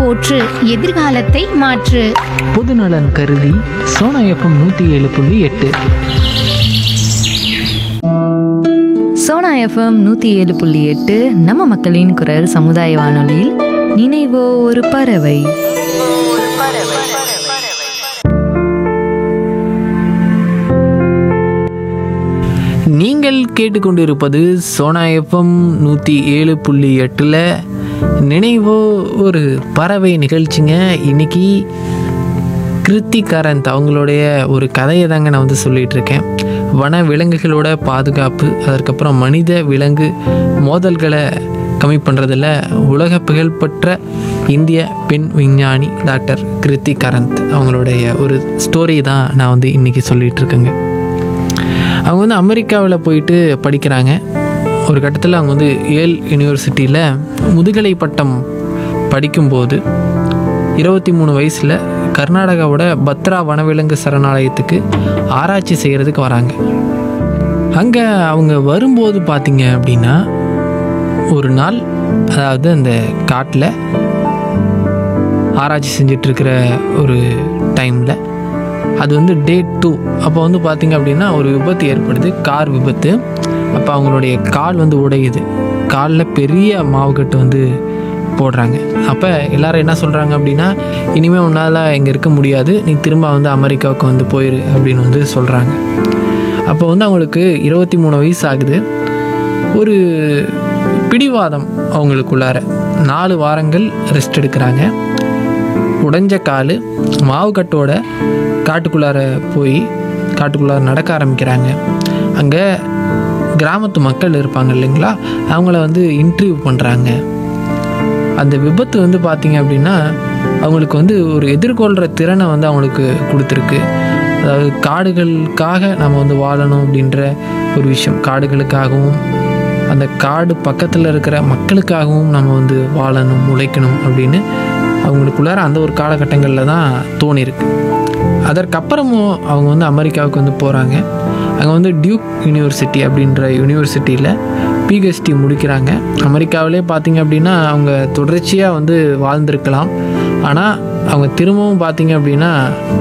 போற்று எதிர்காலத்தை மாற்று பொதுநலன் கருதி சோனா எஃப்எம் நூற்றி ஏழு புள்ளி எட்டு சோனா எஃப்எம் நூற்றி ஏழு புள்ளி எட்டு நம்ம மக்களின் குரல் சமுதாய வானொலியில் நினைவோ ஒரு பறவை நீங்கள் கேட்டுக்கொண்டிருப்பது சோனா எஃப்எம் நூற்றி ஏழு புள்ளி எட்டில் நினைவோ ஒரு பறவை நிகழ்ச்சிங்க இன்னைக்கு கிருத்திகாரந்த் அவங்களுடைய ஒரு கதையை தாங்க நான் வந்து சொல்லிட்டு இருக்கேன் வன விலங்குகளோட பாதுகாப்பு அதற்கப்புறம் மனித விலங்கு மோதல்களை கம்மி பண்ணுறதுல உலக புகழ்பெற்ற இந்திய பெண் விஞ்ஞானி டாக்டர் கிருத்திகாரந்த் அவங்களுடைய ஒரு ஸ்டோரி தான் நான் வந்து இன்றைக்கி சொல்லிகிட்டு இருக்கேங்க அவங்க வந்து அமெரிக்காவில் போயிட்டு படிக்கிறாங்க ஒரு கட்டத்தில் அவங்க வந்து ஏல் யூனிவர்சிட்டியில் முதுகலை பட்டம் படிக்கும்போது இருபத்தி மூணு வயசில் கர்நாடகாவோட பத்ரா வனவிலங்கு சரணாலயத்துக்கு ஆராய்ச்சி செய்கிறதுக்கு வராங்க அங்கே அவங்க வரும்போது பார்த்தீங்க அப்படின்னா ஒரு நாள் அதாவது அந்த காட்டில் ஆராய்ச்சி செஞ்சிட்ருக்கிற ஒரு டைமில் அது வந்து டே டூ அப்போ வந்து பார்த்திங்க அப்படின்னா ஒரு விபத்து ஏற்படுது கார் விபத்து அப்போ அவங்களுடைய கால் வந்து உடையுது காலில் பெரிய மாவுக்கட்டு வந்து போடுறாங்க அப்போ எல்லாரும் என்ன சொல்கிறாங்க அப்படின்னா இனிமேல் உன்னால் இங்கே இருக்க முடியாது நீ திரும்ப வந்து அமெரிக்காவுக்கு வந்து போயிரு அப்படின்னு வந்து சொல்கிறாங்க அப்போ வந்து அவங்களுக்கு இருபத்தி மூணு வயசு ஆகுது ஒரு பிடிவாதம் அவங்களுக்குள்ளார நாலு வாரங்கள் ரெஸ்ட் எடுக்கிறாங்க உடைஞ்ச கால் மாவுக்கட்டோட காட்டுக்குள்ளார போய் காட்டுக்குள்ளார நடக்க ஆரம்பிக்கிறாங்க அங்கே கிராமத்து மக்கள் இருப்பாங்க இல்லைங்களா அவங்கள வந்து இன்டர்வியூ பண்ணுறாங்க அந்த விபத்து வந்து பார்த்தீங்க அப்படின்னா அவங்களுக்கு வந்து ஒரு எதிர்கொள்கிற திறனை வந்து அவங்களுக்கு கொடுத்துருக்கு அதாவது காடுகளுக்காக நம்ம வந்து வாழணும் அப்படின்ற ஒரு விஷயம் காடுகளுக்காகவும் அந்த காடு பக்கத்தில் இருக்கிற மக்களுக்காகவும் நம்ம வந்து வாழணும் உழைக்கணும் அப்படின்னு அவங்களுக்குள்ளார அந்த ஒரு காலகட்டங்களில் தான் தோணியிருக்கு அதற்கப்புறமும் அவங்க வந்து அமெரிக்காவுக்கு வந்து போகிறாங்க அங்கே வந்து டியூக் யூனிவர்சிட்டி அப்படின்ற யூனிவர்சிட்டியில் பிஹெச்டி முடிக்கிறாங்க அமெரிக்காவிலே பார்த்தீங்க அப்படின்னா அவங்க தொடர்ச்சியாக வந்து வாழ்ந்திருக்கலாம் ஆனால் அவங்க திரும்பவும் பார்த்தீங்க அப்படின்னா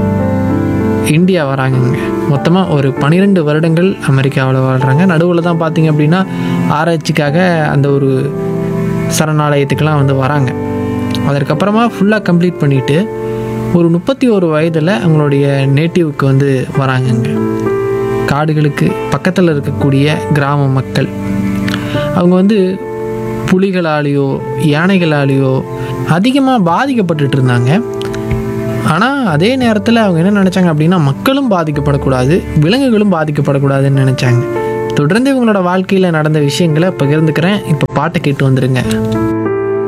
இந்தியா வராங்கங்க மொத்தமாக ஒரு பன்னிரெண்டு வருடங்கள் அமெரிக்காவில் வாழ்கிறாங்க நடுவில் தான் பார்த்தீங்க அப்படின்னா ஆராய்ச்சிக்காக அந்த ஒரு சரணாலயத்துக்கெலாம் வந்து வராங்க அதற்கப்புறமா ஃபுல்லாக கம்ப்ளீட் பண்ணிவிட்டு ஒரு முப்பத்தி ஒரு வயதில் அவங்களுடைய நேட்டிவ்க்கு வந்து வராங்கங்க காடுகளுக்கு பக்கத்தில் இருக்கக்கூடிய கிராம மக்கள் அவங்க வந்து புலிகளாலேயோ யானைகளாலேயோ அதிகமாக பாதிக்கப்பட்டுட்டு இருந்தாங்க ஆனால் அதே நேரத்தில் அவங்க என்ன நினச்சாங்க அப்படின்னா மக்களும் பாதிக்கப்படக்கூடாது விலங்குகளும் பாதிக்கப்படக்கூடாதுன்னு நினச்சாங்க தொடர்ந்து இவங்களோட வாழ்க்கையில் நடந்த விஷயங்களை பகிர்ந்துக்கிறேன் இப்போ பாட்டை கேட்டு வந்துடுங்க